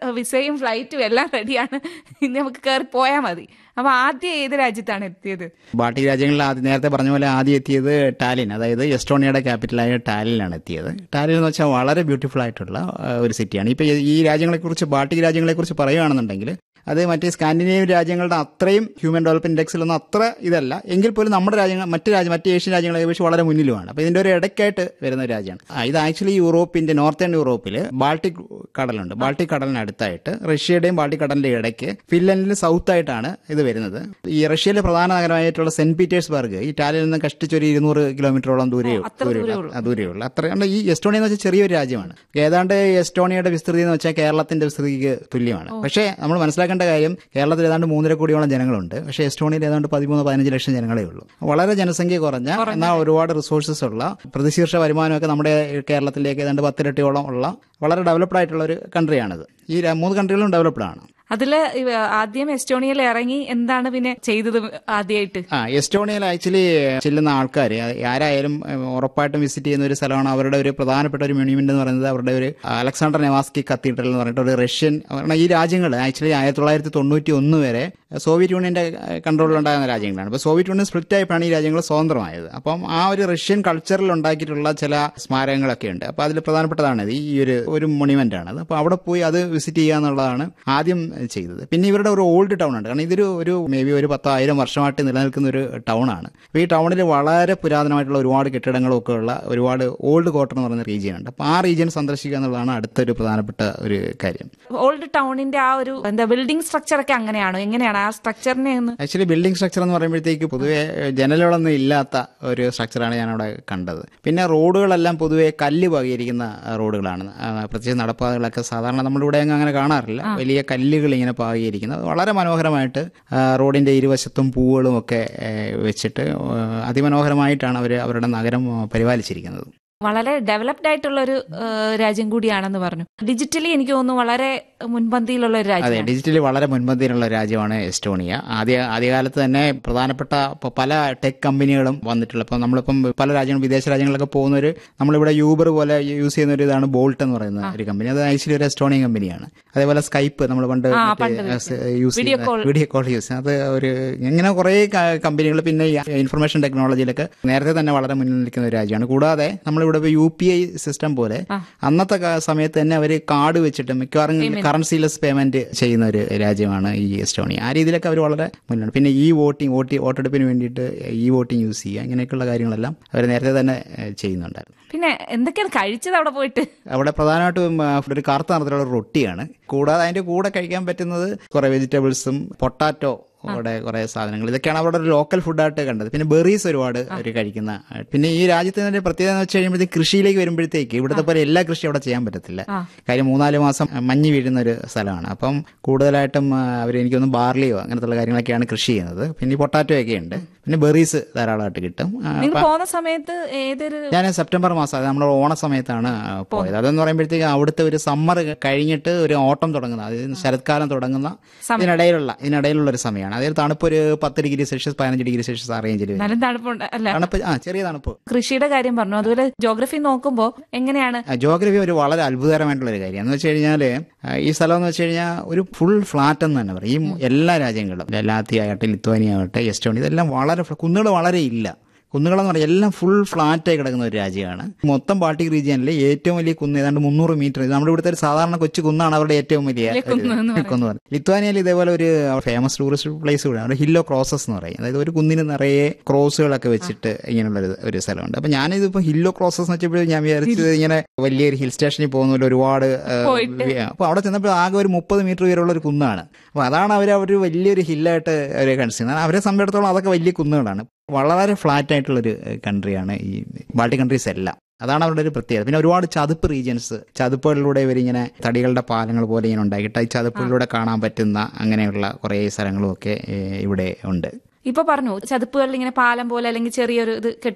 വിസയും ഫ്ലൈറ്റും എല്ലാം റെഡിയാണ് ഇനി നമുക്ക് കയറി പോയാൽ മതി അപ്പൊ ആദ്യം ഏത് രാജ്യത്താണ് എത്തിയത് ബാൾട്ടിക് രാജ്യങ്ങളിൽ ആദ്യം നേരത്തെ പറഞ്ഞ പോലെ ആദ്യം എത്തിയത് ടാലിൻ അതായത് എസ്റ്റോണിയയുടെ ക്യാപിറ്റലായ ടാലിനാണ് എത്തിയത് ടാലിൻ എന്ന് വെച്ചാൽ വളരെ ബ്യൂട്ടിഫുൾ ആയിട്ടുള്ള ആ, ഒരു സിറ്റിയാണ് ഇപ്പോൾ ഈ രാജ്യങ്ങളെക്കുറിച്ച് ബാൾട്ടിക് രാജ്യങ്ങളെക്കുറിച്ച് പറയുകയാണെന്നുണ്ടെങ്കിൽ അത് മറ്റേ സ്കാൻഡിനേവിയൻ രാജ്യങ്ങളുടെ അത്രയും ഹ്യൂമൻ ഡെവലപ്മെന്റ് ഇൻഡെക്സിലൊന്നും അത്ര ഇതല്ല എങ്കിൽ പോലും നമ്മുടെ രാജ്യങ്ങൾ മറ്റ് രാജ്യം മറ്റ് ഏഷ്യൻ രാജ്യങ്ങളെ അപേക്ഷിച്ച് വളരെ മുന്നിലുമാണ് അപ്പോൾ ഇതിന്റെ ഒരു ഇടയ്ക്കായിട്ട് വരുന്ന ഒരു രാജ്യമാണ് ആ, ഇത് ആക്ച്വലി യൂറോപ്പിന്റെ നോർത്തേൺ യൂറോപ്പിൽ ബാൾട്ടിക് കടലുണ്ട് ബാൾട്ടിക് കടലിനടുത്തായിട്ട് റഷ്യയുടെയും ബാൾട്ടിക് കടലിന്റെ ഇടയ്ക്ക് ഫിൻലൻഡിന് സൗത്ത് ആയിട്ടാണ് ഇത് വരുന്നത് ഈ റഷ്യയിലെ പ്രധാന നഗരമായിട്ടുള്ള സെന്റ് പീറ്റേഴ്സ്ബർഗ് ഈ ടാലിൽ നിന്ന് കഷ്ടിച്ച് ഒരു ഇരുന്നൂറ് കിലോമീറ്ററോളം ദൂരെ അത്ര ദൂരെയുള്ള ദൂരമേ ഉള്ളൂ. ആ, ദൂരെയുള്ള അത്രയാണ് ഈ എസ്റ്റോണിയ എന്ന് വെച്ചാൽ ചെറിയൊരു രാജ്യമാണ് ഏതാണ്ട് എസ്റ്റോണിയയുടെ വിസ്തൃതി എന്ന് വെച്ചാൽ കേരളത്തിന്റെ വിസ്തൃതിക്ക് തുല്യമാണ് പക്ഷേ നമ്മൾ മനസ്സിലാക്കേണ്ട കാര്യം കേരളത്തിൽ ഏതാണ്ട് മൂന്നര കോടിയോളം ജനങ്ങളുണ്ട് പക്ഷേ എസ്റ്റോണിയയിൽ ഏതാണ്ട് പതിമൂന്ന് പതിനഞ്ച് ലക്ഷം ജനങ്ങളേ ഉള്ളൂ വളരെ ജനസംഖ്യ കുറഞ്ഞ എന്നാൽ ഒരുപാട് റിസോഴ്സസ് ഉള്ള പ്രതിശീർഷ വരുമാനമൊക്കെ നമ്മുടെ കേരളത്തിലേക്ക് ഏതാണ്ട് പത്തിരട്ടിയോളം ഉള്ള വളരെ ഡെവലപ്ഡ് ആയിട്ടുള്ള ഒരു കൺട്രിയാണിത് ഈ ര- മൂന്ന് കൺട്രികളും ഡെവലപ്ഡ് ആണ് അതില് ഇവ- ആദ്യം എസ്റ്റോണിയയിൽ ഇറങ്ങി എന്താണ് പിന്നെ ചെയ്തത് ആദ്യമായിട്ട് ആ എസ്റ്റോണിയയിൽ ആക്ച്വലി ചെല്ലുന്ന ആൾക്കാർ ആരായാലും ഏഹ്, ഉറപ്പായിട്ടും വിസിറ്റ് ചെയ്യുന്ന ഒരു സ്ഥലമാണ് അവരുടെ ഒരു പ്രധാനപ്പെട്ട ഒരു മോണ്യുമെന്റ് എന്ന് പറയുന്നത് അവരുടെ ഒരു അലക്സാണ്ടർ നെവാസ്കി കത്തീഡ്രൽ എന്ന് പറഞ്ഞിട്ട് ഒരു റഷ്യൻ കാരണം ഈ രാജ്യങ്ങൾ ആക്ച്വലി ആയിരത്തി തൊള്ളായിരത്തി തൊണ്ണൂറ്റി ഒന്ന് വരെ സോവിയറ്റ് യൂണിയന്റെ കൺട്രോളിലുണ്ടായിരുന്ന രാജ്യങ്ങളാണ് അപ്പോൾ സോവിയറ്റ് യൂണിയൻ സ്പ്ലിറ്റ് ആയപ്പോഴാണ് ഈ രാജ്യങ്ങൾ സ്വതന്ത്രമായത് അപ്പം ആ ഒരു റഷ്യൻ കൾച്ചറിൽ ഉണ്ടാക്കിയിട്ടുള്ള ചില സ്മാരകങ്ങളൊക്കെ ഉണ്ട് അപ്പോൾ അതിൽ പ്രധാനപ്പെട്ടതാണ് ഇത് ഈ ഒരു ഒരു മോണ്യുമെന്റ് ആണ് അപ്പോൾ അവിടെ പോയി അത് വിസിറ്റ് ചെയ്യുക എന്നുള്ളതാണ് ആദ്യം ചെയ്തത് പിന്നെ ഇവരുടെ ഒരു ഓൾഡ് ടൗൺ ഉണ്ട് കാരണം ഇതൊരു ഒരു മേ ബി ഒരു പത്തായിരം വർഷമായിട്ട് നിലനിൽക്കുന്ന ഒരു ടൗൺ ആണ് അപ്പോൾ ഈ ടൗണിൽ വളരെ പുരാതനമായിട്ടുള്ള ഒരുപാട് കെട്ടിടങ്ങളും ഒക്കെ ഉള്ള ഒരുപാട് ഓൾഡ് ക്വാർട്ടർ എന്ന് പറയുന്ന റീജിയൻ ഉണ്ട് അപ്പോൾ ആ റീജിയൻ സന്ദർശിക്കുക എന്നുള്ളതാണ് അടുത്തൊരു പ്രധാനപ്പെട്ട ഒരു കാര്യം ഓൾഡ് ടൗണിന്റെ ആ ഒരു എന്താ ബിൽഡിംഗ് സ്ട്രക്ചർ ഒക്കെ അങ്ങനെയാണോ എങ്ങനെയാണ് ആ സ്ട്രക്ചറിനെ ഒന്ന് ആക്ച്വലി ബിൽഡിംഗ് സ്ട്രക്ചർ എന്ന് പറയുമ്പോഴത്തേക്ക് പൊതുവെ ജനലുകളൊന്നും ഇല്ലാത്ത ഒരു സ്ട്രക്ചറാണ് ഞാൻ അവിടെ കണ്ടത് പിന്നെ റോഡുകളെല്ലാം പൊതുവെ കല്ല് പകിയിരിക്കുന്ന റോഡുകളാണ് ആ, പ്രത്യേകിച്ച് നടപ്പാതകളൊക്കെ സാധാരണ നമ്മളിവിടെ അങ്ങ് അങ്ങനെ കാണാറില്ല വലിയ കല്ലുകൾ ഇങ്ങനെ പാകിയിരിക്കുന്നത് വളരെ മനോഹരമായിട്ട് ആ, റോഡിന്റെ ഇരുവശത്തും പൂവുകളും ഒക്കെ ഏ, വെച്ചിട്ട് ആ, അതിമനോഹരമായിട്ടാണ് അവർ അവരുടെ നഗരം ആ, പരിപാലിച്ചിരിക്കുന്നത് വളരെ ഡെവലപ്ഡ് ആയിട്ടുള്ള ഒരു രാജ്യം കൂടിയാണെന്ന് പറഞ്ഞു ഡിജിറ്റലി എനിക്ക് തോന്നുന്നു വളരെ മുൻപന്തിയിലുള്ള ഒരു അതെ രാജ്യമാണ് ഡിജിറ്റലി വളരെ മുൻപന്തിയിലുള്ള രാജ്യമാണ് എസ്റ്റോണിയ ആദ്യ ആദ്യകാലത്ത് തന്നെ പ്രധാനപ്പെട്ട ഇപ്പൊ പല ടെക് കമ്പനികളും വന്നിട്ടുള്ള ഇപ്പം നമ്മളിപ്പം പല രാജ്യങ്ങളും വിദേശ രാജ്യങ്ങളിലൊക്കെ പോകുന്നവർ നമ്മളിവിടെ യൂബർ പോലെ യൂസ് ചെയ്യുന്ന ഒരു ഇതാണ് ബോൾട്ട് എന്ന് പറയുന്ന ഒരു കമ്പനി അത് ആക്ച്വലി ഒരു എസ്റ്റോണിയൻ കമ്പനിയാണ് അതേപോലെ സ്കൈപ്പ് നമ്മൾ പണ്ട് ആ, മറ്റേ, പണ്ട് സ് യൂസ് Video ചെയ്യുന്ന call. വീഡിയോ കോൾ യൂസ് അത് ഒരു ഇങ്ങനെ കുറേ കമ്പനികൾ പിന്നെ ഈ ഇൻഫർമേഷൻ ടെക്നോളജിയിലൊക്കെ നേരത്തെ തന്നെ വളരെ മുന്നിൽ നിൽക്കുന്ന ഒരു രാജ്യമാണ് കൂടാതെ നമ്മളിവിടെ ഇപ്പോൾ യു പി ഐ സിസ്റ്റം പോലെ അന്നത്തെ കാ- സമയത്ത് തന്നെ അവർ കാർഡ് വെച്ചിട്ട് മിക്കവാറും കറൻസിലെസ് പേയ്മെന്റ് ചെയ്യുന്ന ഒരു രാജ്യമാണ് ഈ എസ്റ്റോണിയ ആ രീതിയിലൊക്കെ അവർ വളരെ മുന്നിലാണ് പിന്നെ ഈ വോട്ടിംഗ് വോട്ടി വോട്ടെടുപ്പിന് വേണ്ടിയിട്ട് ഈ വോട്ടിംഗ് യൂസ് ചെയ്യുക ഇങ്ങനെയൊക്കെയുള്ള കാര്യങ്ങളെല്ലാം അവർ നേരത്തെ തന്നെ ഏഹ്, ചെയ്യുന്നുണ്ടായിരുന്നു പിന്നെ എന്തൊക്കെയാണ് കഴിച്ചത് അവിടെ പോയിട്ട് അവിടെ പ്രധാനമായിട്ടും ആ, ഒരു കറുത്ത നിറത്തിലുള്ള റൊട്ടിയാണ് കൂടാതെ അതിന്റെ കൂടെ കഴിക്കാൻ പറ്റുന്നത് കുറെ വെജിറ്റബിൾസും പൊട്ടാറ്റോ അവിടെ കുറെ സാധനങ്ങൾ ഇതൊക്കെയാണ് അവിടെ ഒരു ലോക്കൽ ഫുഡായിട്ട് കണ്ടത് പിന്നെ ബെറീസ് ഒരുപാട് അവർ കഴിക്കുന്ന പിന്നെ ഈ രാജ്യത്തിന്റെ പ്രത്യേകത എന്ന് വെച്ച് കഴിയുമ്പോഴത്തേക്ക് കൃഷിയിലേക്ക് വരുമ്പോഴത്തേക്ക് ഇവിടുത്തെ പോലെ എല്ലാ കൃഷി അവിടെ ചെയ്യാൻ പറ്റത്തില്ല കാര്യം മൂന്നാല് മാസം മഞ്ഞ് വീഴുന്ന ഒരു സ്ഥലമാണ് അപ്പം കൂടുതലായിട്ടും അവർ എനിക്കൊന്നും ബാർലിയോ അങ്ങനത്തെ കാര്യങ്ങളൊക്കെയാണ് കൃഷി ചെയ്യുന്നത് പിന്നെ ഈ പൊട്ടാറ്റോ ഒക്കെ ഉണ്ട് പിന്നെ ബെറീസ് ധാരാളമായിട്ട് കിട്ടും ആ, നിങ്ങൾ പോകുന്ന സമയത്ത് ഏതൊരു ഞാൻ സെപ്റ്റംബർ മാസം അത് നമ്മുടെ ഓണ സമയത്താണ് ആ, പോയത് അതെന്ന് പറയുമ്പോഴത്തേക്ക് അവിടുത്തെ ഒരു സമ്മർ കഴിഞ്ഞിട്ട് ഒരു ഓട്ടം തുടങ്ങുന്ന അതായത് ശരത്കാലം തുടങ്ങുന്ന ഇതിനിടയിലുള്ള ഇതിനിടയിലുള്ള ഒരു സമയമാണ് അതായത് തണുപ്പ് ഒരു പത്ത് ഡിഗ്രി സെൽഷ്യസ് പതിനഞ്ച് ഡിഗ്രി സെൽഷ്യസ് ആ റേഞ്ചിൽ വരും നല്ല തണുപ്പുണ്ട് അല്ല തണുപ്പ് ആ ചെറിയ തണുപ്പ് കൃഷിയുടെ കാര്യം പറഞ്ഞു അതുപോലെ ജോഗ്രഫി നോക്കുമ്പോൾ എങ്ങനെയാണ് ജോഗ്രഫി ഒരു വളരെ അത്ഭുതകരമായിട്ടുള്ള ഒരു കാര്യം എന്ന് വെച്ച് കഴിഞ്ഞാൽ ഈ സ്ഥലം എന്ന് വെച്ച് കഴിഞ്ഞാൽ ഒരു ഫുൾ ഫ്ലാറ്റ് എന്ന് തന്നെ പറയും ഈ എല്ലാ രാജ്യങ്ങളും ലാത്തി ആകട്ടെ ലിത്വാനിയ ആകട്ടെ എസ്റ്റോണി ഇതെല്ലാം വളരെ കുന്നുകൾ വളരെ ഇല്ല കുന്നുകളെന്ന് പറഞ്ഞാൽ എല്ലാം ഫുൾ ഫ്ലാറ്റായി കിടക്കുന്ന ഒരു രാജ്യമാണ് മൊത്തം ബാൾട്ടിക് റീജിയനിലെ ഏറ്റവും വലിയ കുന്ന് ഏതാണ്ട് മുന്നൂറ് മീറ്റർ ഇത് നമ്മുടെ ഇവിടുത്തെ ഒരു സാധാരണ കൊച്ചു കുന്നാണ് അവരുടെ ഏറ്റവും വലിയ ഒരു കുന്ന് എന്ന് കുന്ന് പറയുന്നത് ലിത്വാനിയയിൽ ഇതേപോലെ ഒരു ഫേമസ് ടൂറിസ്റ്റ് പ്ലേസ് കൂടെ അവിടെ ഹില്ലോ ക്രോസസ് എന്ന് പറയും അതായത് ഒരു കുന്നിന് നിറയെ ക്രോസുകളൊക്കെ വെച്ചിട്ട് ഇങ്ങനെയുള്ള ഒരു ഒരു സ്ഥലമുണ്ട് അപ്പൊ ഞാനിതിപ്പോ ഹില്ലോ ക്രോസസ് എന്ന് വെച്ചപ്പോഴും ഞാൻ വിചാരിച്ചത് ഇങ്ങനെ വലിയൊരു ഹിൽ സ്റ്റേഷനിൽ പോകുന്ന പോലെ ഒരുപാട് ഏഹ്, പോയിട്ട്. വി- അപ്പൊ അവിടെ ചെന്നപ്പോൾ ആകെ ഒരു മുപ്പത് മീറ്റർ ഉയരമുള്ള ഒരു കുന്നാണ് അപ്പൊ അതാണ് അവർ അവർ വലിയൊരു ഹില്ലായിട്ട് അവർ കൺസിഡർ അവരെ സംബന്ധിച്ചിടത്തോളം അതൊക്കെ വലിയ കുന്നുകളാണ് വളരെ ഫ്ലാറ്റ് ആയിട്ടുള്ളൊരു കൺട്രിയാണ് ഈ ബാൾട്ടിക് കൺട്രീസ് എല്ലാം അതാണ് അവരുടെ ഒരു പ്രത്യേകത പിന്നെ ഒരുപാട് ചതുപ്പ് റീജിയൻസ് ചതുപ്പുകളിലൂടെ ഇവരിങ്ങനെ തടികളുടെ പാലങ്ങൾ പോലെ ഇങ്ങനെ ഉണ്ടാക്കിയിട്ട് ഈ ചതുപ്പുകളിലൂടെ കാണാൻ പറ്റുന്ന അങ്ങനെയുള്ള കുറേ സ്ഥലങ്ങളും ഒക്കെ ഏഹ്, ഇവിടെ ഉണ്ട് ഇപ്പൊ പറഞ്ഞു ചതുപ്പുകളിൽ ഇങ്ങനെ പാലം പോലെ അല്ലെങ്കിൽ ചെറിയൊരു ഇത്